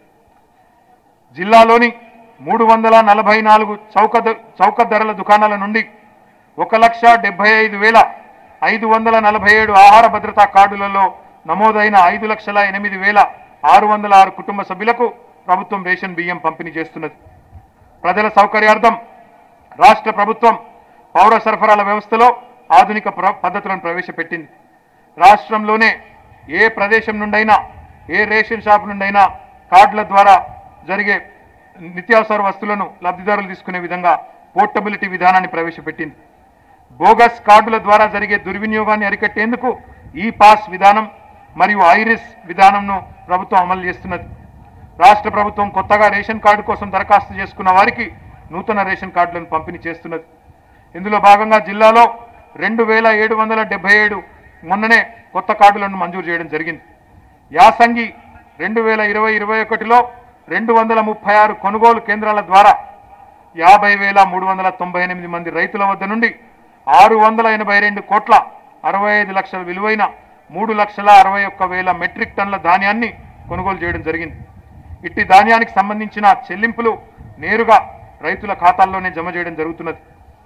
జిల్లాలోని మూడు వందల నలభై నాలుగు చౌక ద- చౌక ధరల దుకాణాల నుండి ఒక లక్ష డెబ్బై ఐదు వేల ఐదు వందల నలభై ఏడు ఆహార భద్రతా కార్డులలో నమోదైన ఐదు లక్షల ఎనిమిది వేల ఆరు వందల ఆరు కుటుంబ సభ్యులకు ప్రభుత్వం రేషన్ బియ్యం పంపిణీ చేస్తున్నది ప్రజల సౌకర్యార్థం రాష్ట్ర ప్రభుత్వం పౌర సరఫరాల వ్యవస్థలో ఆధునిక ప్ర- పద్ధతులను ప్రవేశపెట్టింది రాష్ట్రంలోనే ఏ ప్రదేశం నుండైనా ఏ రేషన్ షాప్ నుండైనా కార్డుల ద్వారా జరిగే నిత్యావసర వస్తువులను లబ్ధిదారులు తీసుకునే విధంగా పోర్టబిలిటీ విధానాన్ని ప్రవేశపెట్టింది బోగస్ కార్డుల ద్వారా జరిగే దుర్వినియోగాన్ని అరికట్టేందుకు ఈ పాస్ విధానం మరియు ఐరిస్ విధానంను ప్రభుత్వం అమలు చేస్తున్నది రాష్ట్ర ప్రభుత్వం కొత్తగా రేషన్ కార్డు కోసం దరఖాస్తు చేసుకున్న వారికి నూతన రేషన్ కార్డులను పంపిణీ చేస్తున్నది ఇందులో భాగంగా జిల్లాలో రెండు వేల ఏడు వందల డెబ్బై ఏడు మొన్ననే కొత్త కార్డులను మంజూరు చేయడం జరిగింది యాసంగి రెండు వేల ఇరవై ఇరవై ఒకటిలో రెండు వందల ముప్పై ఆరు కొనుగోలు కేంద్రాల ద్వారా యాభై వేల మూడు వందల తొంభై ఎనిమిది మంది రైతుల వద్ద నుండి ఆరు వందల ఎనభై రెండు కోట్ల అరవై ఐదు లక్షల విలువైన మూడు లక్షల అరవై ఒక్క వేల మెట్రిక్ టన్నుల ధాన్యాన్ని కొనుగోలు చేయడం జరిగింది ఇట్టి ధాన్యానికి సంబంధించిన చెల్లింపులు నేరుగా రైతుల ఖాతాల్లోనే జమ చేయడం జరుగుతున్నది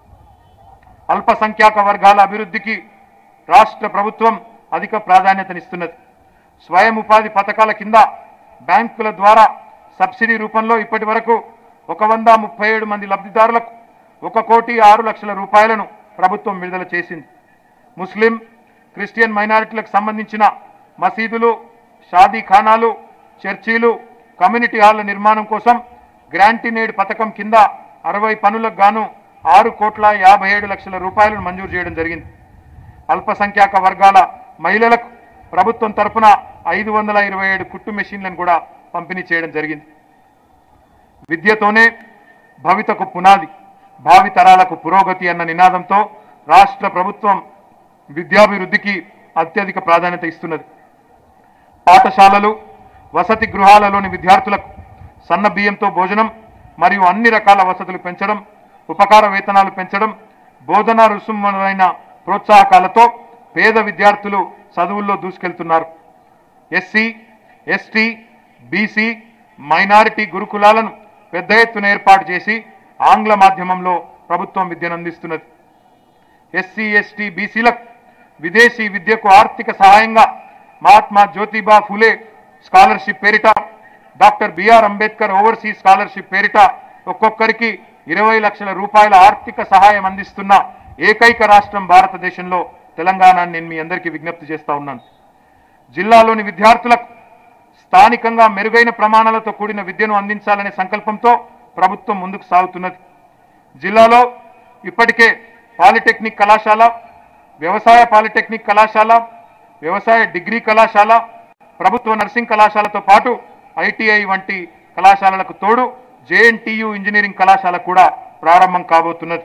అల్పసంఖ్యాక వర్గాల అభివృద్ధికి రాష్ట్ర ప్రభుత్వం అధిక ప్రాధాన్యతనిస్తున్నది స్వయం ఉపాధి పథకాల కింద బ్యాంకుల ద్వారా సబ్సిడీ రూపంలో ఇప్పటి వరకు ఒక వంద ముప్పై ఏడు మంది లబ్ధిదారులకు ఒక కోటి ఆరు లక్షల రూపాయలను ప్రభుత్వం విడుదల చేసింది ముస్లిం క్రిస్టియన్ మైనారిటీలకు సంబంధించిన మసీదులు షాదీ ఖానాలు చర్చీలు కమ్యూనిటీ హాళ్ల నిర్మాణం కోసం గ్రాంటినేడ్ పథకం కింద అరవై పనులకు గాను ఆరు కోట్ల యాభై ఏడు లక్షల రూపాయలను మంజూరు చేయడం జరిగింది అల్పసంఖ్యాక వర్గాల మహిళలకు ప్రభుత్వం తరపున ఐదు వందల ఇరవై ఏడు కుట్టు మెషిన్లను కూడా పంపిణీ చేయడం జరిగింది విద్యతోనే భవితకు పునాది భావి తరాలకు పురోగతి అన్న నినాదంతో రాష్ట్ర ప్రభుత్వం విద్యాభివృద్ధికి అత్యధిక ప్రాధాన్యత ఇస్తున్నది పాఠశాలలు వసతి గృహాలలోని విద్యార్థులకు సన్న బియ్యంతో భోజనం మరియు అన్ని రకాల వసతులు పెంచడం ఉపకార వేతనాలు పెంచడం బోధనా రుసుములైన ప్రోత్సాహకాలతో పేద విద్యార్థులు చదువుల్లో దూసుకెళ్తున్నారు ఎస్సీ ఎస్టీ బీసీ మైనారిటీ గురుకులాలను పెద్ద ఎత్తున ఏర్పాటు చేసి ఆంగ్ల మాధ్యమంలో ప్రభుత్వం విద్యను అందిస్తున్నది ఎస్సీ ఎస్టీ బీసీలకు విదేశీ విద్యకు ఆర్థిక సహాయంగా మహాత్మా జ్యోతిబా ఫులే స్కాలర్షిప్ పేరిట doctor BR Ambedkar overseas scholarship పేరిట ఒక్కొక్కరికి ఇరవై లక్షల రూపాయల ఆర్థిక సహాయం అందిస్తున్న ఏకైక రాష్ట్రం భారతదేశంలో తెలంగాణ అని నేను మీ అందరికీ విజ్ఞప్తి చేస్తా ఉన్నాను జిల్లాలోని విద్యార్థులకు స్థానికంగా మెరుగైన ప్రమాణాలతో కూడిన విద్యను అందించాలనే సంకల్పంతో ప్రభుత్వం ముందుకు సాగుతున్నది జిల్లాలో ఇప్పటికే పాలిటెక్నిక్ కళాశాల వ్యవసాయ పాలిటెక్నిక్ కళాశాల వ్యవసాయ డిగ్రీ కళాశాల ప్రభుత్వ నర్సింగ్ కళాశాలతో పాటు ఐటీఐ వంటి కళాశాలలకు తోడు జేఎన్టీయు ఇంజనీరింగ్ కళాశాల కూడా ప్రారంభం కాబోతున్నది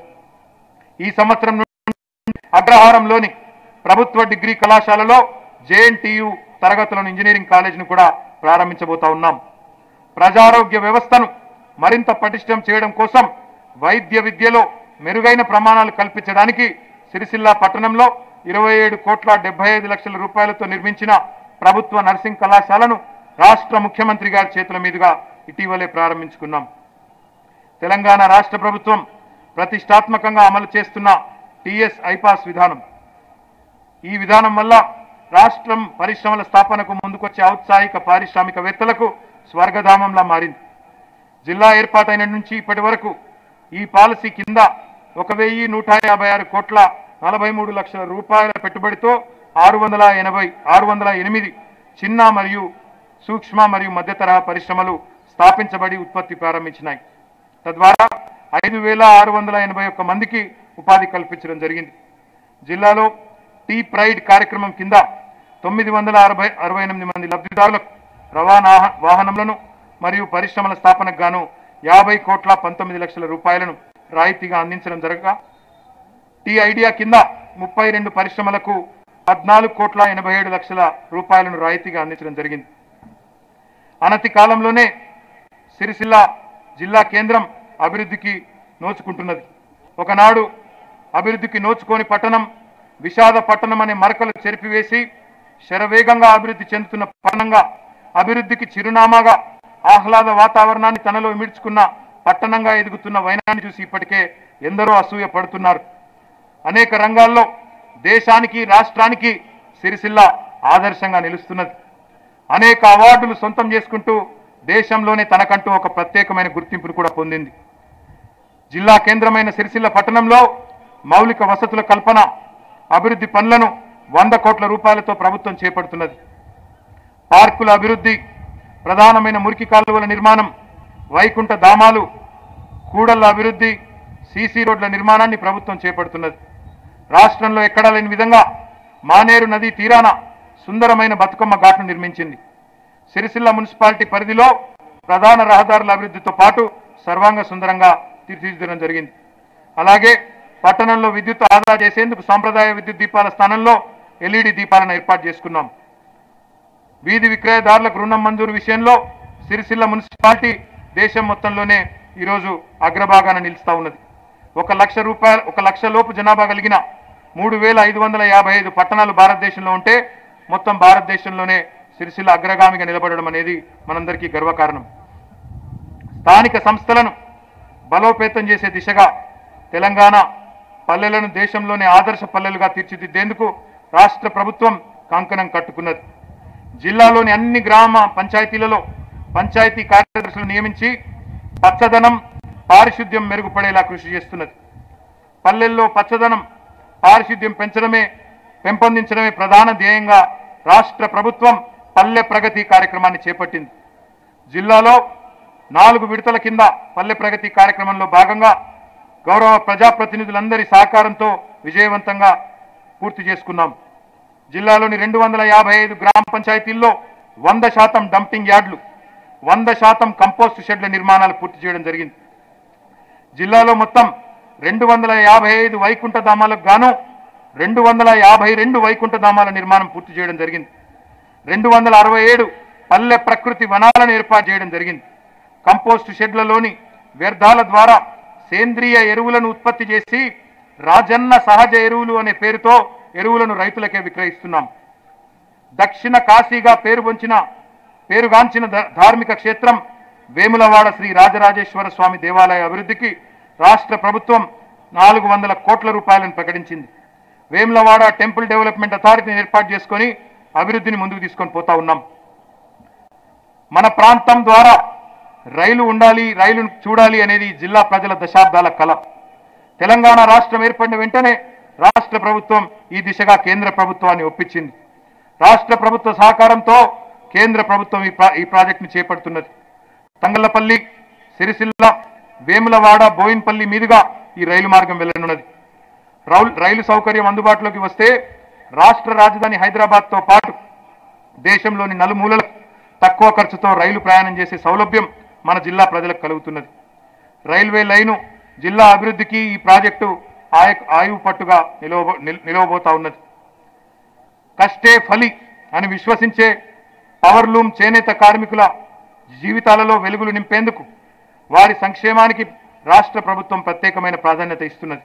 ఈ సంవత్సరం నుండి అగ్రహారంలోని ప్రభుత్వ డిగ్రీ కళాశాలలో జేఎన్టీయు తరగతులను ఇంజనీరింగ్ కాలేజీని కూడా ప్రారంభించబోతా ఉన్నాం ప్రజారోగ్య వ్యవస్థను మరింత పటిష్టం చేయడం కోసం వైద్య విద్యలో మెరుగైన ప్రమాణాలు కల్పించడానికి సిరిసిల్ల పట్టణంలో ఇరవై ఏడు కోట్ల డెబ్బై ఐదు లక్షల రూపాయలతో నిర్మించిన ప్రభుత్వ నర్సింగ్ కళాశాలను రాష్ట్ర ముఖ్యమంత్రి గారి చేతుల మీదుగా ఇటీవలే ప్రారంభించుకున్నాం తెలంగాణ రాష్ట్ర ప్రభుత్వం ప్రతిష్టాత్మకంగా అమలు చేస్తున్న టిఎస్ ఐపాస్ విధానం ఈ విధానం వల్ల రాష్ట్రం పరిశ్రమల స్థాపనకు ముందుకొచ్చే ఔత్సాహిక పారిశ్రామికవేత్తలకు స్వర్గధామంలా మారింది జిల్లా ఏర్పాటైన నుంచి ఇప్పటి వరకు ఈ పాలసీ కింద ఒక వెయ్యి నూట యాభై ఆరు కోట్ల నలభై మూడు లక్షల రూపాయల పెట్టుబడితో ఆరు వందల ఎనభై ఆరు వందల ఎనిమిది చిన్న మరియు సూక్ష్మ మరియు మధ్య తరహా పరిశ్రమలు స్థాపించబడి ఉత్పత్తి ప్రారంభించినాయి తద్వారా ఐదు వేల ఆరు వందల ఎనభై ఒక్క మందికి ఉపాధి కల్పించడం జరిగింది జిల్లాలో టీ ప్రైడ్ కార్యక్రమం కింద తొమ్మిది వందల అరవై అరవై ఎనిమిది మంది లబ్ధిదారులకు రవాణా వాహనములను మరియు పరిశ్రమల స్థాపనకు గాను యాభై కోట్ల పంతొమ్మిది లక్షల రూపాయలను రాయితీగా అందించడం జరగగా టీ ఐడియా కింద ముప్పై రెండు పరిశ్రమలకు పద్నాలుగు కోట్ల ఎనభై ఏడు లక్షల రూపాయలను రాయితీగా అందించడం జరిగింది అనతి కాలంలోనే సిరిసిల్ల జిల్లా కేంద్రం అభివృద్ధికి నోచుకుంటున్నది ఒకనాడు అభివృద్ధికి నోచుకోని పట్టణం విషాద పట్టణం అనే మరకలు చెరిపివేసి శరవేగంగా అభివృద్ధి చెందుతున్న పట్టణంగా అభివృద్ధికి చిరునామాగా ఆహ్లాద వాతావరణాన్ని తనలో ఇమిడ్చుకున్న పట్టణంగా ఎదుగుతున్న వైనాన్ని చూసి ఇప్పటికే ఎందరో అసూయ పడుతున్నారు అనేక రంగాల్లో దేశానికి రాష్ట్రానికి సిరిసిల్ల ఆదర్శంగా నిలుస్తున్నది అనేక అవార్డులు సొంతం చేసుకుంటూ దేశంలోనే తనకంటూ ఒక ప్రత్యేకమైన గుర్తింపును కూడా పొందింది జిల్లా కేంద్రమైన సిరిసిల్ల పట్టణంలో మౌలిక వసతుల కల్పన అభివృద్ధి పనులను వంద కోట్ల రూపాయలతో ప్రభుత్వం చేపడుతున్నది పార్కుల అభివృద్ధి ప్రధానమైన మురికి కాలువల నిర్మాణం వైకుంఠ ధామాలు కూడళ్ల అభివృద్ధి సీసీ రోడ్ల నిర్మాణాన్ని ప్రభుత్వం చేపడుతున్నది రాష్ట్రంలో ఎక్కడా లేని విధంగా మానేరు నదీ తీరాన సుందరమైన బతుకమ్మ ఘాట్ను నిర్మించింది సిరిసిల్ల మున్సిపాలిటీ పరిధిలో ప్రధాన రహదారుల అభివృద్ధితో పాటు సర్వాంగ సుందరంగా తీర్చిదిద్దడం జరిగింది అలాగే పట్టణంలో విద్యుత్ ఆదా చేసేందుకు సాంప్రదాయ విద్యుత్ దీపాల స్థానంలో ఎల్ఈడి దీపాలను ఏర్పాటు చేసుకున్నాం వీధి విక్రయదారులకు రుణం మంజూరు విషయంలో సిరిసిల్ల మున్సిపాలిటీ దేశం మొత్తంలోనే ఈరోజు అగ్రభాగాన నిలుస్తా ఉన్నది ఒక లక్ష రూపాయల ఒక లక్ష లోపు జనాభా కలిగిన మూడు వేల ఐదు వందల యాభై ఐదు పట్టణాలు భారతదేశంలో ఉంటే మొత్తం భారతదేశంలోనే సిరిసిల్ల అగ్రగామిగా నిలబడడం అనేది మనందరికీ గర్వకారణం స్థానిక సంస్థలను బలోపేతం చేసే దిశగా తెలంగాణ పల్లెలను దేశంలోనే ఆదర్శ పల్లెలుగా తీర్చిదిద్దేందుకు రాష్ట్ర ప్రభుత్వం కంకణం కట్టుకున్నది జిల్లాలోని అన్ని గ్రామ పంచాయతీలలో పంచాయతీ కార్యదర్శులు నియమించి పచ్చదనం పారిశుద్ధ్యం మెరుగుపడేలా కృషి చేస్తున్నది పల్లెల్లో పచ్చదనం పారిశుద్ధ్యం పెంచడమే పెంపొందించడమే ప్రధాన ధ్యేయంగా రాష్ట్ర ప్రభుత్వం పల్లె ప్రగతి కార్యక్రమాన్ని చేపట్టింది జిల్లాలో నాలుగు విడతల కింద పల్లె ప్రగతి కార్యక్రమంలో భాగంగా గౌరవ ప్రజాప్రతినిధులందరి సహకారంతో విజయవంతంగా పూర్తి చేసుకున్నాం జిల్లాలోని రెండు వందల యాభై ఐదు గ్రామ పంచాయతీల్లో వంద శాతం డంపింగ్ యార్డులు వంద శాతం కంపోస్ట్ షెడ్ల నిర్మాణాలు పూర్తి చేయడం జరిగింది జిల్లాలో మొత్తం రెండు వందల యాభై ఐదు వైకుంఠ ధామాలకు గాను రెండు వందల యాభై రెండు వైకుంఠ ధామాల నిర్మాణం పూర్తి చేయడం జరిగింది రెండు వందల అరవై ఏడు పల్లె ప్రకృతి వనాలను ఏర్పాటు చేయడం జరిగింది కంపోస్ట్ షెడ్లలోని వ్యర్థాల ద్వారా సేంద్రియ ఎరువులను ఉత్పత్తి చేసి రాజన్న సహజ ఎరువులు అనే పేరుతో ఎరువులను రైతులకే విక్రయిస్తున్నాం దక్షిణ కాశీగా పేరు పొంచిన పేరుగాంచిన ధ- ధార్మిక క్షేత్రం వేములవాడ శ్రీ రాజరాజేశ్వర స్వామి దేవాలయ అభివృద్ధికి రాష్ట్ర ప్రభుత్వం నాలుగు వందల కోట్ల రూపాయలను ప్రకటించింది వేములవాడ టెంపుల్ డెవలప్మెంట్ అథారిటీని ఏర్పాటు చేసుకొని అభివృద్ధిని ముందుకు తీసుకొని పోతా ఉన్నాం మన ప్రాంతం ద్వారా రైలు ఉండాలి రైలును చూడాలి అనేది ఈ జిల్లా ప్రజల దశాబ్దాల కళ తెలంగాణ రాష్ట్రం ఏర్పడిన వెంటనే రాష్ట్ర ప్రభుత్వం ఈ దిశగా కేంద్ర ప్రభుత్వాన్ని ఒప్పించింది రాష్ట్ర ప్రభుత్వ సహకారంతో కేంద్ర ప్రభుత్వం ఈ ప్రా ఈ ప్రాజెక్టును చేపడుతున్నది తంగళ్లపల్లి సిరిసిల్ల వేములవాడ బోయిన్పల్లి మీదుగా ఈ రైలు మార్గం వెళ్లనున్నది రౌల్ రైలు సౌకర్యం అందుబాటులోకి వస్తే రాష్ట్ర రాజధాని హైదరాబాద్తో పాటు దేశంలోని నలుమూలల తక్కువ ఖర్చుతో రైలు ప్రయాణం చేసే సౌలభ్యం మన జిల్లా ప్రజలకు కలుగుతున్నది రైల్వే లైను జిల్లా అభివృద్ధికి ఈ ప్రాజెక్టు ఆయ ఆయువు పట్టుగా నిలవ నిలవబోతా ఉన్నది కష్టే ఫలి అని విశ్వసించే పవర్లూమ్ చేనేత కార్మికుల జీవితాలలో వెలుగులు నింపేందుకు వారి సంక్షేమానికి రాష్ట్ర ప్రభుత్వం ప్రత్యేకమైన ప్రాధాన్యత ఇస్తున్నది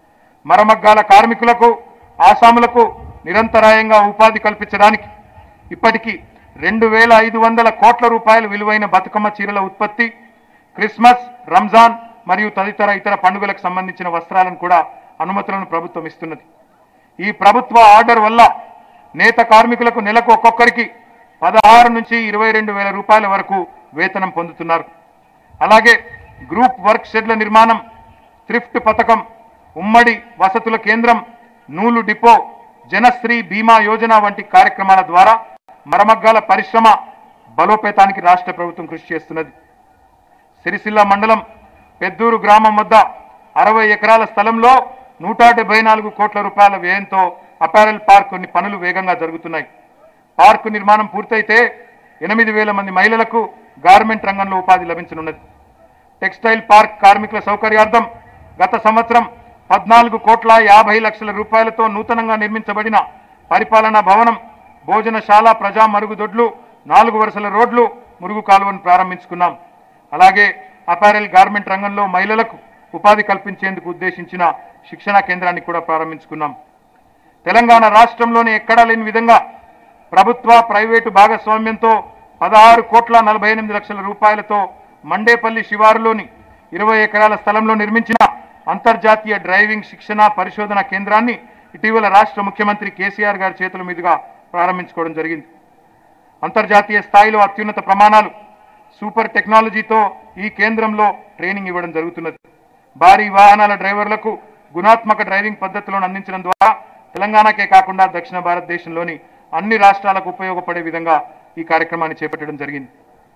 మరమగ్గాల కార్మికులకు ఆసాములకు నిరంతరాయంగా ఉపాధి కల్పించడానికి ఇప్పటికీ రెండు వేల ఐదు వందల కోట్ల రూపాయల విలువైన బతుకమ్మ చీరల ఉత్పత్తి క్రిస్మస్ రంజాన్ మరియు తదితర ఇతర పండుగలకు సంబంధించిన వస్త్రాలను కూడా అనుమతులను ప్రభుత్వం ఇస్తున్నది ఈ ప్రభుత్వ ఆర్డర్ వల్ల నేత కార్మికులకు నెలకు ఒక్కొక్కరికి పదహారు నుంచి ఇరవై రెండు వేల రూపాయల వరకు వేతనం పొందుతున్నారు అలాగే గ్రూప్ వర్క్ షెడ్ల నిర్మాణం థ్రిఫ్ట్ పథకం ఉమ్మడి వసతుల కేంద్రం నూలు డిపో జనశ్రీ బీమా యోజన వంటి కార్యక్రమాల ద్వారా మరమగ్గాల పరిశ్రమ బలోపేతానికి రాష్ట్ర ప్రభుత్వం కృషి చేస్తున్నది సిరిసిల్ల మండలం పెద్దూరు గ్రామం వద్ద అరవై ఎకరాల స్థలంలో నూట డెబ్బై నాలుగు కోట్ల రూపాయల వ్యయంతో అపారెల్ పార్క్ కొన్ని పనులు వేగంగా జరుగుతున్నాయి పార్కు నిర్మాణం పూర్తయితే ఎనిమిది వేల మంది మహిళలకు గార్మెంట్ రంగంలో ఉపాధి లభించనున్నది టెక్స్టైల్ పార్క్ కార్మికుల సౌకర్యార్థం గత సంవత్సరం పద్నాలుగు కోట్ల యాభై లక్షల రూపాయలతో నూతనంగా నిర్మించబడిన పరిపాలనా భవనం భోజనశాల ప్రజా మరుగుదొడ్లు నాలుగు వరుసల రోడ్లు మురుగు కాలువను ప్రారంభించుకున్నాం అలాగే అపారెల్ గార్మెంట్ రంగంలో మహిళలకు ఉపాధి కల్పించేందుకు ఉద్దేశించిన శిక్షణా కేంద్రాన్ని కూడా ప్రారంభించుకున్నాం తెలంగాణ రాష్ట్రంలోని ఎక్కడా లేని విధంగా ప్రభుత్వ ప్రైవేటు భాగస్వామ్యంతో పదహారు కోట్ల నలభై ఎనిమిది లక్షల రూపాయలతో మండేపల్లి శివారులోని ఇరవై ఎకరాల స్థలంలో నిర్మించిన అంతర్జాతీయ డ్రైవింగ్ శిక్షణ పరిశోధన కేంద్రాన్ని ఇటీవల రాష్ట్ర ముఖ్యమంత్రి కేసీఆర్ గారి చేతుల మీదుగా ప్రారంభించుకోవడం జరిగింది అంతర్జాతీయ స్థాయిలో అత్యున్నత ప్రమాణాలు సూపర్ టెక్నాలజీతో ఈ కేంద్రంలో ట్రైనింగ్ ఇవ్వడం జరుగుతున్నది భారీ వాహనాల డ్రైవర్లకు గుణాత్మక డ్రైవింగ్ పద్ధతులను అందించడం ద్వారా తెలంగాణకే కాకుండా దక్షిణ భారతదేశంలోని అన్ని రాష్ట్రాలకు ఉపయోగపడే విధంగా ఈ కార్యక్రమాన్ని చేపట్టడం జరిగింది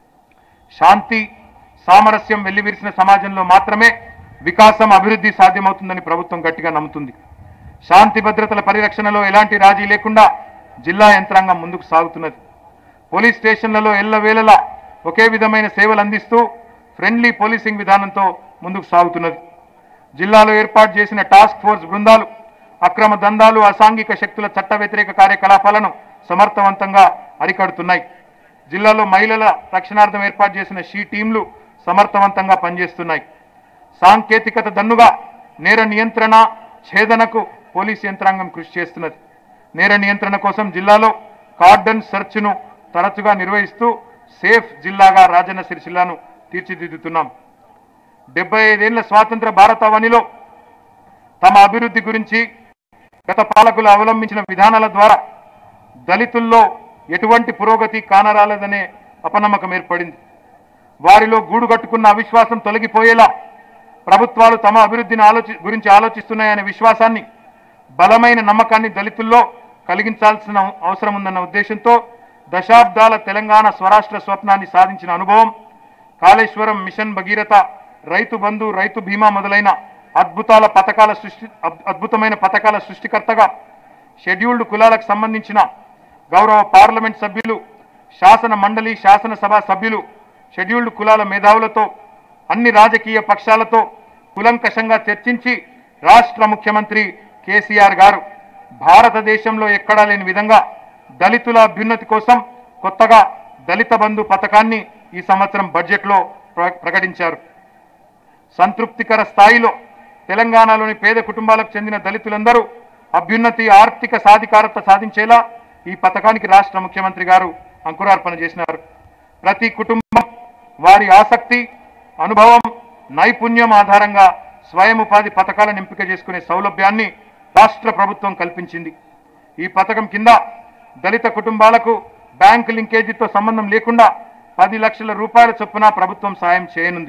శాంతి సామరస్యం వెల్లివిరిసిన సమాజంలో మాత్రమే వికాసం అభివృద్ధి సాధ్యమవుతుందని ప్రభుత్వం గట్టిగా నమ్ముతుంది శాంతి భద్రతల పరిరక్షణలో ఎలాంటి రాజీ లేకుండా జిల్లా యంత్రాంగం ముందుకు సాగుతున్నది పోలీస్ స్టేషన్లలో ఎల్లవేళలా ఒకే విధమైన సేవలు అందిస్తూ ఫ్రెండ్లీ పోలీసింగ్ విధానంతో ముందుకు సాగుతున్నది జిల్లాలో ఏర్పాటు చేసిన టాస్క్ ఫోర్స్ బృందాలు అక్రమ దందాలు అసాంఘిక శక్తుల చట్ట వ్యతిరేక కార్యకలాపాలను సమర్థవంతంగా అరికడుతున్నాయి జిల్లాలో మహిళల రక్షణార్థం ఏర్పాటు చేసిన షీ టీంలు సమర్థవంతంగా పనిచేస్తున్నాయి సాంకేతికత దన్నుగా నేర నియంత్రణ ఛేదనకు పోలీస్ యంత్రాంగం కృషి చేస్తున్నది నేర నియంత్రణ కోసం జిల్లాలో కార్డన్ సెర్చ్ను తరచుగా నిర్వహిస్తూ సేఫ్ జిల్లాగా రాజన్న సిరిసిల్లాను తీర్చిదిద్దుతున్నాం డెబ్బై ఐదేళ్ల స్వాతంత్ర భారతావనిలో తమ అభివృద్ధి గురించి గత పాలకులు అవలంబించిన విధానాల ద్వారా దళితుల్లో ఎటువంటి పురోగతి కానరాలేదనే అపనమ్మకం ఏర్పడింది వారిలో గూడు కట్టుకున్న అవిశ్వాసం తొలగిపోయేలా ప్రభుత్వాలు తమ అభివృద్ధిని ఆలోచి గురించి ఆలోచిస్తున్నాయనే విశ్వాసాన్ని బలమైన నమ్మకాన్ని దళితుల్లో కలిగించాల్సిన అవసరం ఉందన్న ఉద్దేశంతో దశాబ్దాల తెలంగాణ స్వరాష్ట్ర స్వప్నాన్ని సాధించిన అనుభవం కాళేశ్వరం మిషన్ భగీరథ రైతు బంధు రైతు బీమా మొదలైన అద్భుతాల పథకాల సృష్టి అద్- అద్భుతమైన పథకాల సృష్టికర్తగా షెడ్యూల్డ్ కులాలకు సంబంధించిన గౌరవ పార్లమెంట్ సభ్యులు శాసన మండలి శాసనసభ సభ్యులు షెడ్యూల్డ్ కులాల మేధావులతో అన్ని రాజకీయ పక్షాలతో కులంకషంగా చర్చించి రాష్ట్ర ముఖ్యమంత్రి కేసీఆర్ గారు భారతదేశంలో ఎక్కడా లేని విధంగా దళితుల అభ్యున్నతి కోసం కొత్తగా దళిత బంధు పథకాన్ని ఈ సంవత్సరం బడ్జెట్లో ప్ర- ప్రకటించారు సంతృప్తికర స్థాయిలో తెలంగాణలోని పేద కుటుంబాలకు చెందిన దళితులందరూ అభ్యున్నతి ఆర్థిక సాధికారత సాధించేలా ఈ పథకానికి రాష్ట్ర ముఖ్యమంత్రి గారు అంకురార్పణ చేసినారు ప్రతి కుటుంబం వారి ఆసక్తి అనుభవం నైపుణ్యం ఆధారంగా స్వయం ఉపాధి పథకాలను ఎంపిక చేసుకునే సౌలభ్యాన్ని రాష్ట్ర ప్రభుత్వం కల్పించింది ఈ పథకం కింద దళిత కుటుంబాలకు బ్యాంక్ లింకేజీతో సంబంధం లేకుండా పది లక్షల రూపాయల చొప్పున ప్రభుత్వం సాయం చేయనుంది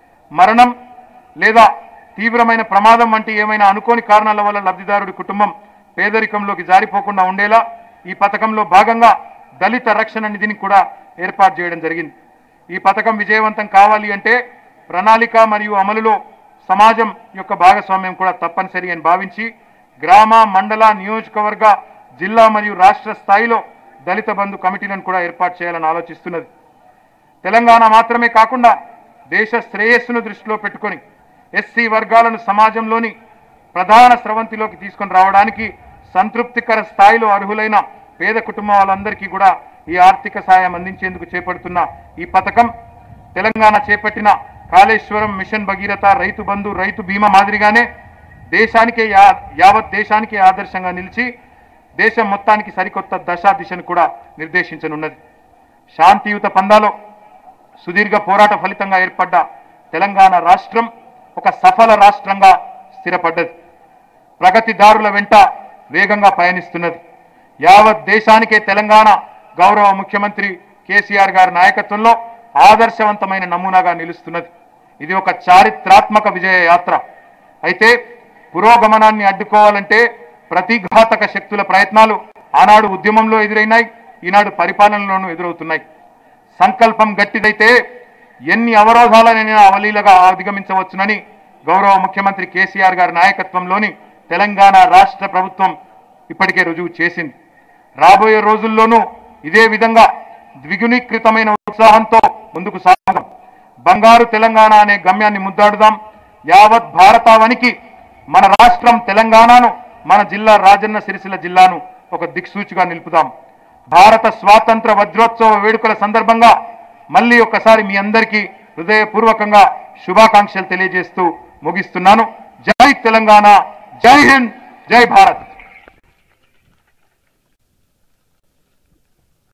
మరణం లేదా తీవ్రమైన ప్రమాదం వంటి ఏమైనా అనుకోని కారణాల వల్ల లబ్ధిదారుడి కుటుంబం పేదరికంలోకి జారిపోకుండా ఉండేలా ఈ పథకంలో భాగంగా దళిత రక్షణ నిధిని కూడా ఏర్పాటు చేయడం జరిగింది ఈ పథకం విజయవంతం కావాలి అంటే ప్రణాళిక మరియు అమలులో సమాజం యొక్క భాగస్వామ్యం కూడా తప్పనిసరి అని భావించి గ్రామ మండల నియోజకవర్గ జిల్లా మరియు రాష్ట్ర స్థాయిలో దళిత బంధు కమిటీలను కూడా ఏర్పాటు చేయాలని ఆలోచిస్తున్నది తెలంగాణ మాత్రమే కాకుండా దేశ శ్రేయస్సును దృష్టిలో పెట్టుకొని ఎస్సీ వర్గాలను సమాజంలోని ప్రధాన స్రవంతిలోకి తీసుకొని రావడానికి సంతృప్తికర స్థాయిలో అర్హులైన పేద కుటుంబాలందరికీ కూడా ఈ ఆర్థిక సాయం అందించేందుకు చేపడుతున్న ఈ పథకం తెలంగాణ చేపట్టిన కాళేశ్వరం మిషన్ భగీరథ రైతు బంధు రైతు బీమా మాదిరిగానే దేశానికే యా- యావత్ దేశానికే ఆదర్శంగా నిలిచి దేశం మొత్తానికి సరికొత్త దశా దిశను కూడా నిర్దేశించనున్నది శాంతియుత పందాలో సుదీర్ఘ పోరాట ఫలితంగా ఏర్పడ్డ తెలంగాణ రాష్ట్రం ఒక సఫల రాష్ట్రంగా స్థిరపడ్డది ప్రగతిదారుల వెంట వేగంగా పయనిస్తున్నది యావత్ దేశానికే తెలంగాణ గౌరవ ముఖ్యమంత్రి కేసీఆర్ గారి నాయకత్వంలో ఆదర్శవంతమైన నమూనాగా నిలుస్తున్నది ఇది ఒక చారిత్రాత్మక విజయ యాత్ర అయితే పురోగమనాన్ని అడ్డుకోవాలంటే ప్రతిఘాతక శక్తుల ప్రయత్నాలు ఆనాడు ఉద్యమంలో ఎదురైనాయి ఈనాడు పరిపాలనలోనూ ఎదురవుతున్నాయి సంకల్పం గట్టిదైతే ఎన్ని అవరోధాలనైనా అవలీలగా అధిగమించవచ్చునని గౌరవ ముఖ్యమంత్రి కేసీఆర్ గారి నాయకత్వంలోని తెలంగాణ రాష్ట్ర ప్రభుత్వం ఇప్పటికే రుజువు చేసింది రాబోయే రోజుల్లోనూ ఇదే విధంగా ద్విగుణీకృతమైన ఉత్సాహంతో ముందుకు సాగుదాం బంగారు తెలంగాణ అనే గమ్యాన్ని ముద్దాడుదాం యావత్ భారతావనికి మన రాష్ట్రం తెలంగాణను మన జిల్లా రాజన్న సిరిసిల్ల జిల్లాను ఒక దిక్సూచిగా నిలుపుదాం భారత స్వాతంత్ర వజ్రోత్సవ వేడుకల సందర్భంగా మళ్ళీ ఒక్కసారి మీ అందరికీ హృదయపూర్వకంగా శుభాకాంక్షలు తెలియజేస్తూ ముగిస్తున్నాను జై తెలంగాణ జై హింద్ జై భారత్